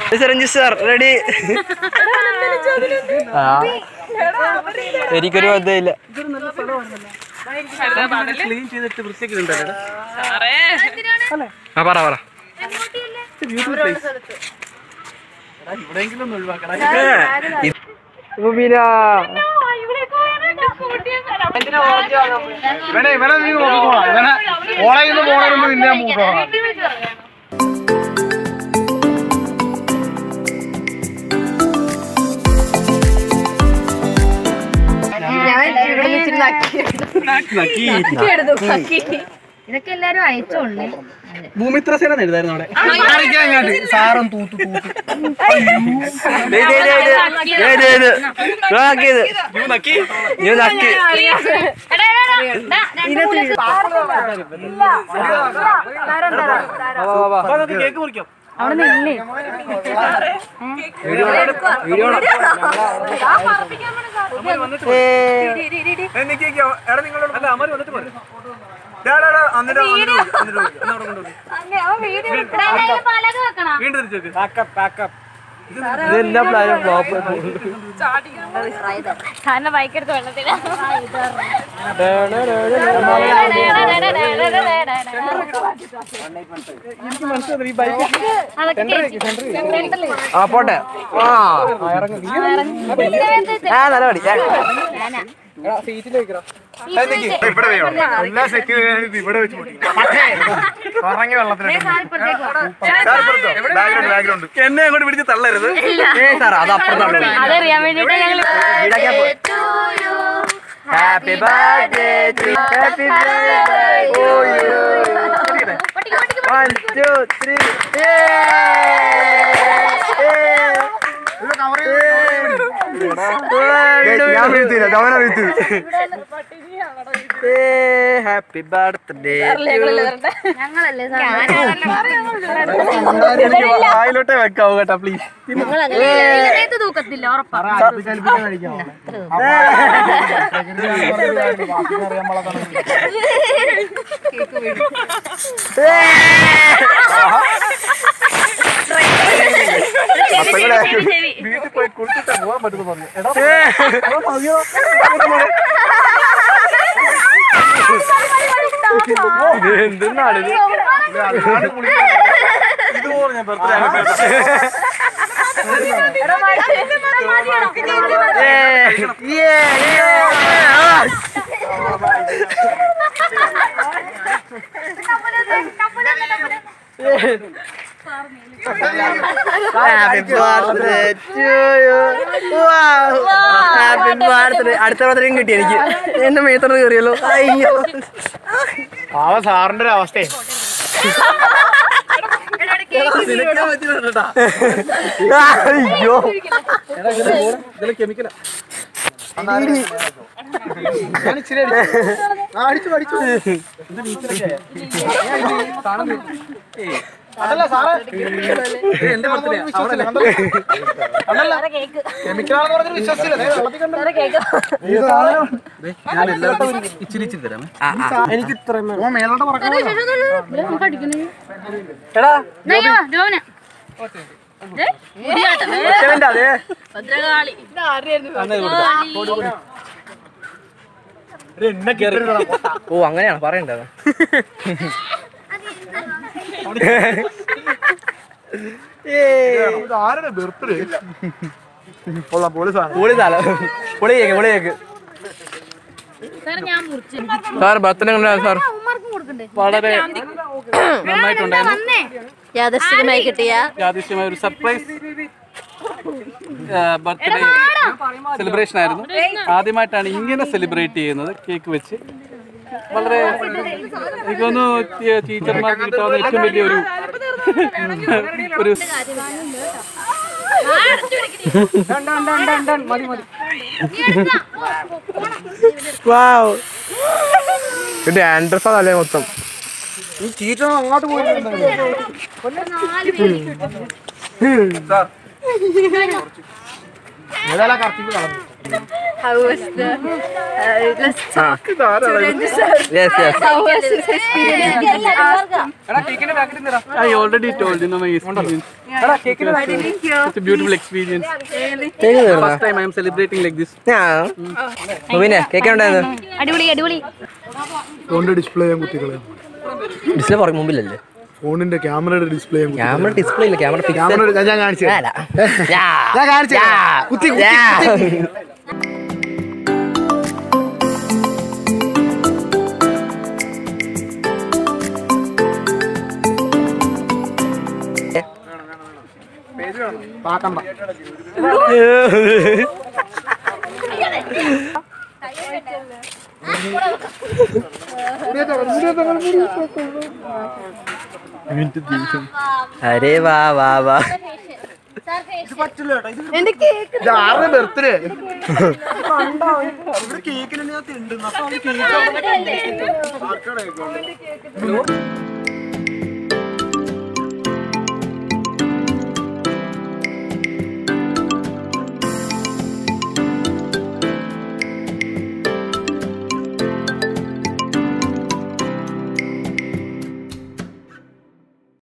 Ranji sir ready ആ എനിക്കൊരു ബന്ധമില്ല ക്ലീൻ ചെയ്തിട്ട് വൃത്തിയാക്കിയിട്ടുണ്ടല്ലോ ആ പറ പറ ഇവിടെയെങ്കിലും ഒന്ന് ഒഴിവാക്കണം റുബീന ഇവനെ ഇവനെ നീ നോക്കിക്കോളാം ഇവനെ ഓളയിൽ നിന്ന് പോണവരൊന്നും നിന്നെ മൂട്ടോ ഇതൊക്കെ എല്ലാരും അയച്ചോണ്ടേ ഭൂമിത്ര സേന എഴുതായിരുന്നു അവിടെ കാണിക്കാൻ ഇങ്ങോട്ട്. സാറും തൂത്ത് തൂത്ത് ദേ, ദേ, ദേ, ദേ. ദേ, ദേ, ദേ. ദേ, നക്കിയത്. നീ നക്കി വാ, വാ, വാ. അപ്പൊ നമുക്ക് കേക്ക് മുറിക്കാം അവിടെ നില്ലേ ഏ, നിക്ക് നിക്ക്. എടാ നിങ്ങളോട് അല്ല അമ്മ വന്നിട്ട് പോരെ ഡാ, ഡാ, ഡാ, എന്നിട്ട് വന്നിട്ട് പോയി, എന്നിട്ട് പോയി. എന്നാ അവിടെ കൊണ്ടുപോയി. പലക വെക്കണം വീണ്ടും തിരിച്ചു വെക്ക്. ഇതെല്ലാം പ്ലാനും ഫ്ലോപ്പ് സാറിന്റെ ബൈക്കെടുത്ത് വെള്ളത്തില ആ പോട്ടെ ആ ആ നല്ല പടി ഇവിടെ വേണം എല്ലാ സെറ്റ് ഇവിടെ വെച്ച് കുറഞ്ഞ വെള്ളത്തിലേക്ക് ബാക്ക്ഗ്രൗണ്ട് ബാക്ക്ഗ്രൗണ്ട് എന്നെ അങ്ങോട്ട് പിടിച്ച് തള്ളരുത് ഏ സാർ അത് അപ്പുറത്താണ് അതറിയാൻ വേണ്ടിട്ട് ഞങ്ങൾ happy birthday to happy birthday to you one two three ഞാൻ വീഴ്ത്തില്ല ധവന വീഴ്ത്തി ഹാപ്പി ബർത്ത്ഡേ ഞങ്ങളല്ലേ വായിലോട്ടേ വെക്കാവൂ കേട്ടോ പ്ലീസ് ഞങ്ങൾ തൂക്കത്തില്ല ഉറപ്പാ വീട്ടിൽ പോയി കുളിച്ചിട്ടാ പോവാൻ പറ്റുന്നു പറഞ്ഞു എടാ എടാ, മതിയോ? എന്തെന്നാണ് അല്ലാണ്ട് കുളിക്കാൻ ഇതുപോലെ ഞാൻ birthday happy birthday to you happy birthday അടുത്ത ബർത്ത്ഡേയും കിട്ടി എനിക്ക് എന്റെ മേത്തോട് കയറിയല്ലോ അയ്യോ പാവ സാറിന്റെ ഒരു അവസ്ഥയെ അയ്യോ ഇതിൽ കെമിക്കലാ ഞാൻ ഇച്ചിരി അടിച്ചു പഠിച്ചു അതല്ല സാറേ എന്റെ ബർത്ത്ഡേ കെമിക്കലാണെന്ന് പറഞ്ഞിട്ട് വിശ്വസിച്ചില്ല ദേ വെള്ളത്തിൽ കണ്ടു. ഈ സാധനം ഞാൻ എല്ലാവർക്കും ഇച്ചിരി ഇച്ചിരി തരാമേ എനിക്ക് ഇത്രയും ഓ മേലോട്ട് പറക്കണം എടാ രോമന ഒറ്റവന്റെ അതേ ഭദ്രകാളി എന്നെ കേറി ഓ അങ്ങനെയാണ് പറയണ്ടത് ഇത് ആരുടെ ബർത്ത്ഡേ കൊള്ളാം പോലീസാണ് പൊളി തല പൊളി കേക്ക് പൊളി കേക്ക് സാർ ഞാൻ മുറിച്ചു സാർ ബർത്ത്ഡേ സാർ ഉമ്മാർക്കും കൊടുക്കണ്ടേ വളരെ നന്നായിട്ടുണ്ടായിരുന്നു വന്നേ യാദൃശ്ചികമായി കിട്ടിയ യാദൃശ്യമായ ഒരു സർപ്രൈസ് ബർത്ത്ഡേ സെലിബ്രേഷൻ ആയിരുന്നു ആദ്യമായിട്ടാണ് ഇങ്ങനെ സെലിബ്രേറ്റ് ചെയ്യുന്നത് കേക്ക് വെച്ച് വളരെ എനിക്ക് തോന്നുന്നു ടീ- ടീച്ചർമാർക്ക് കിട്ടാവുന്ന ഏറ്റവും വലിയ ഒരു ഒരു വാവ് ഇത് ആൻഡ്രസ് അതല്ലേ മൊത്തം ഈ ടീച്ചർ അങ്ങോട്ട് പോയി ഏതായാലും കറക്റ്റ് കളഞ്ഞു How was the? Uh, let's talk to Ranju sir. Yes yes How was his experience? I already told you know my experience. It's a beautiful experience. First time I am celebrating like this. പിന്നെ cake ഉണ്ടായിരുന്നു അടിപൊളി അടിപൊളി ഫോണിന്റെ display ഞാൻ കുത്തിക്കളയാം display പുറകെ മുമ്പിലല്ലേ ഫോണിന്റെ ക്യാമറയുടെ display ഞാൻ ക്യാമറ ഡിസ്പ്ലേ ഇല്ല ക്യാമറ ക്യാമറ ഞാൻ കാണിച്ചു തരാം. ഞാൻ കാണിച്ചു തരാം. കുത്തി കുത്തി കുത്തി. പാക്കണ്ട അരേ വാ വാ വാ ഇത് ആരുടെ ബർത്ത്ഡേ ഇവിടെ